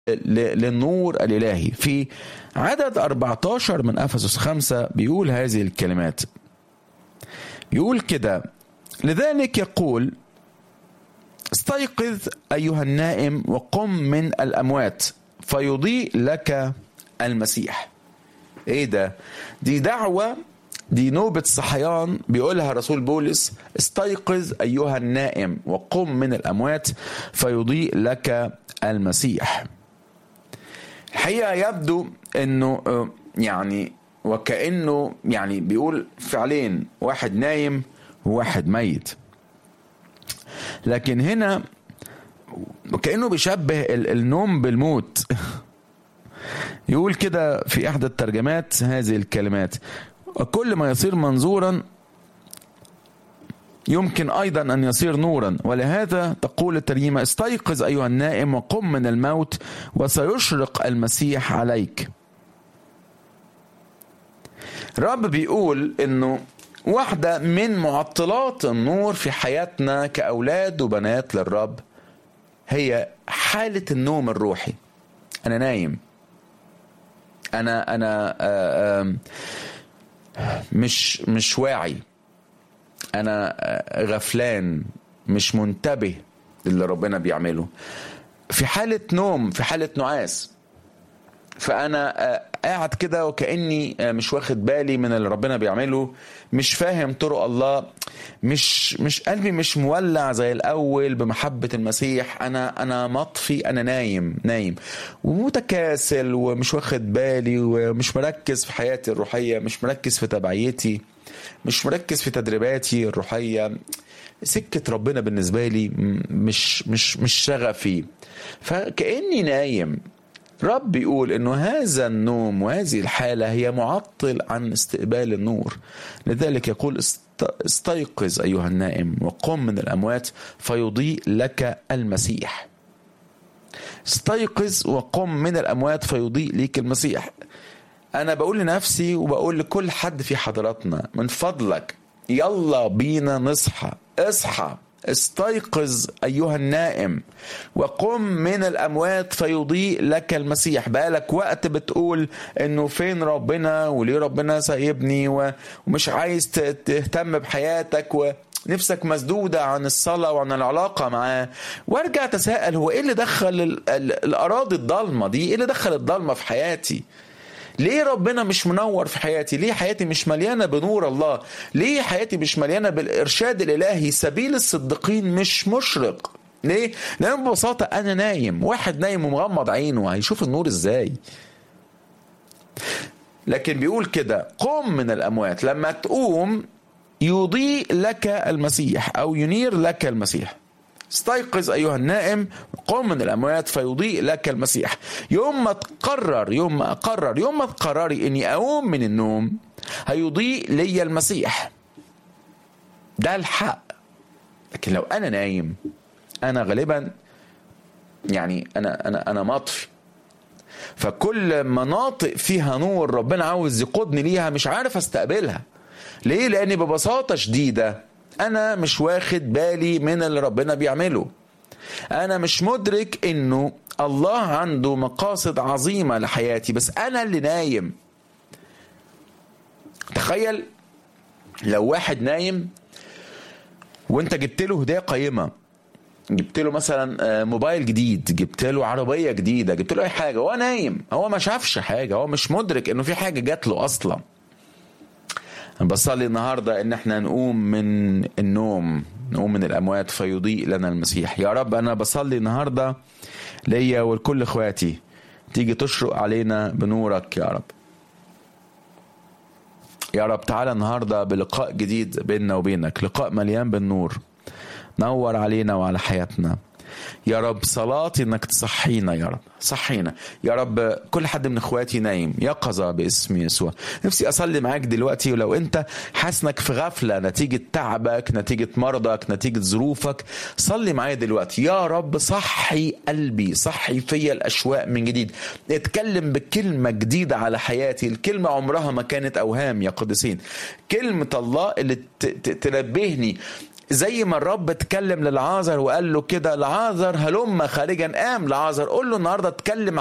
للنور الإلهي في عدد 14 من أفسس 5 بيقول هذه الكلمات يقول كده لذلك يقول استيقظ أيها النائم وقم من الأموات فيضيء لك المسيح ايه ده دي دعوة دي نوبة صحيان بيقولها رسول بولس استيقظ أيها النائم وقم من الأموات فيضيء لك المسيح الحقيقة يبدو أنه يعني وكأنه يعني بيقول فعلين واحد نايم وواحد ميت لكن هنا وكأنه بيشبه النوم بالموت يقول كده في إحدى الترجمات هذه الكلمات وكل ما يصير منظورا يمكن أيضا أن يصير نورا ولهذا تقول الترجمة استيقظ أيها النائم وقم من الموت وسيشرق المسيح عليك رب بيقول أنه واحدة من معطلات النور في حياتنا كأولاد وبنات للرب هي حالة النوم الروحي أنا نايم أنا أنا آآ آآ مش مش واعي انا غفلان مش منتبه للي ربنا بيعمله في حالة نوم في حالة نعاس فأنا قاعد كده وكأني مش واخد بالي من اللي ربنا بيعمله مش فاهم طرق الله مش مش قلبي مش مولع زي الأول بمحبة المسيح أنا أنا مطفي أنا نايم نايم ومتكاسل ومش واخد بالي ومش مركز في حياتي الروحية مش مركز في تبعيتي مش مركز في تدريباتي الروحية سكة ربنا بالنسبة لي مش مش مش شغفي فكأني نايم رب يقول انه هذا النوم وهذه الحاله هي معطل عن استقبال النور لذلك يقول استيقظ ايها النائم وقم من الاموات فيضيء لك المسيح استيقظ وقم من الاموات فيضيء لك المسيح انا بقول لنفسي وبقول لكل حد في حضراتنا من فضلك يلا بينا نصحى اصحى استيقظ ايها النائم وقم من الاموات فيضيء لك المسيح بقالك وقت بتقول انه فين ربنا وليه ربنا سايبني ومش عايز تهتم بحياتك ونفسك مسدودة عن الصلاة وعن العلاقة معاه وارجع تساءل هو ايه اللي دخل الاراضي الضلمة دي ايه اللي دخل الضلمة في حياتي ليه ربنا مش منور في حياتي ليه حياتي مش مليانه بنور الله ليه حياتي مش مليانه بالارشاد الالهي سبيل الصديقين مش مشرق ليه لان ببساطه انا نايم واحد نايم ومغمض عينه هيشوف النور ازاي لكن بيقول كده قم من الاموات لما تقوم يضيء لك المسيح او ينير لك المسيح استيقظ أيها النائم قم من الأموات فيضيء لك المسيح يوم ما تقرر يوم ما أقرر يوم ما تقرري أني أقوم من النوم هيضيء لي المسيح ده الحق لكن لو أنا نايم أنا غالبا يعني أنا أنا أنا مطفي فكل مناطق فيها نور ربنا عاوز يقودني ليها مش عارف استقبلها ليه لأني ببساطة شديدة انا مش واخد بالي من اللي ربنا بيعمله انا مش مدرك انه الله عنده مقاصد عظيمه لحياتي بس انا اللي نايم تخيل لو واحد نايم وانت جبت له هديه قيمه جبت له مثلا موبايل جديد جبت له عربيه جديده جبت له اي حاجه هو نايم هو ما شافش حاجه هو مش مدرك انه في حاجه جات له اصلا بصلي النهاردة ان احنا نقوم من النوم نقوم من الاموات فيضيء لنا المسيح يا رب انا بصلي النهاردة ليا ولكل اخواتي تيجي تشرق علينا بنورك يا رب يا رب تعالى النهاردة بلقاء جديد بيننا وبينك لقاء مليان بالنور نور علينا وعلى حياتنا يا رب صلاتي انك تصحينا يا رب صحينا يا رب كل حد من اخواتي نايم يقظة باسم يسوع نفسي اصلي معاك دلوقتي ولو انت حاسس انك في غفلة نتيجة تعبك نتيجة مرضك نتيجة ظروفك صلي معايا دلوقتي يا رب صحي قلبي صحي فيا الاشواق من جديد اتكلم بكلمة جديدة على حياتي الكلمة عمرها ما كانت اوهام يا قدسين كلمة الله اللي تنبهني زي ما الرب اتكلم للعازر وقال له كده لعازر هلم خارجا قام لعازر قول له النهارده اتكلم